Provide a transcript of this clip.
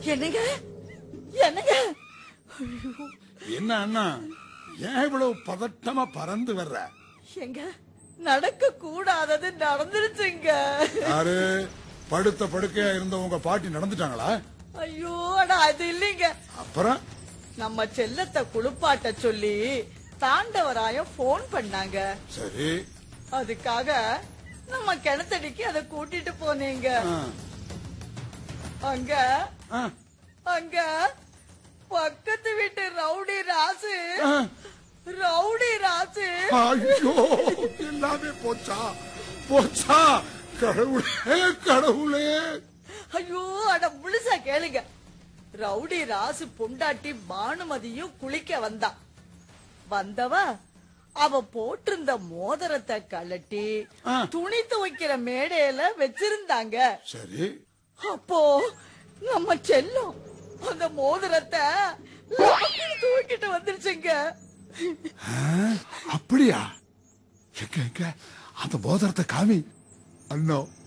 என்னங்க என்னங்க என்ன அண்ணா ஏன் இவ்வளவு பதட்டமா பறந்து வர்ற எங்க நடக்க கூடாதது நடந்துருச்சுங்க யாரு படுத்த படுக்கையா இருந்த உங்க பாட்டி நடந்துட்டாங்களா ஐயோ அட அது இல்லைங்க அப்புறம் நம்ம செல்லத்தை குளிப்பாட்ட சொல்லி தாண்டவராயம் போன் பண்ணாங்க சரி அதுக்காக நம்ம கிணத்தடிக்கு அதை கூட்டிட்டு போனீங்க ஆ, அங்க ஆ, அங்க பக்கத்து வீட்டு ரவுடி ராசு ஆ. ரவுடி ராசு ஐயோ எல்லாமே போச்சா போச்சா கடவுளே கடவுளே ஐயோ அட முழுசா கேளுங்க ரவுடி ராசு பொண்டாட்டி பானுமதியும் குளிக்க வந்தா வந்தவ அவ போட்டிருந்த மோதிரத்தை கழட்டி ஆ. துணி துவைக்கிற மேடையில வச்சிருந்தாங்க சரி அப்போ நம்ம செல்லம் அந்த மோதிரத்தை லாக்கில் தூக்கிட்டு வந்துருச்சுங்க ஆ, அப்படியா எங்க எங்க அந்த மோதிரத்தை காமி அண்ணா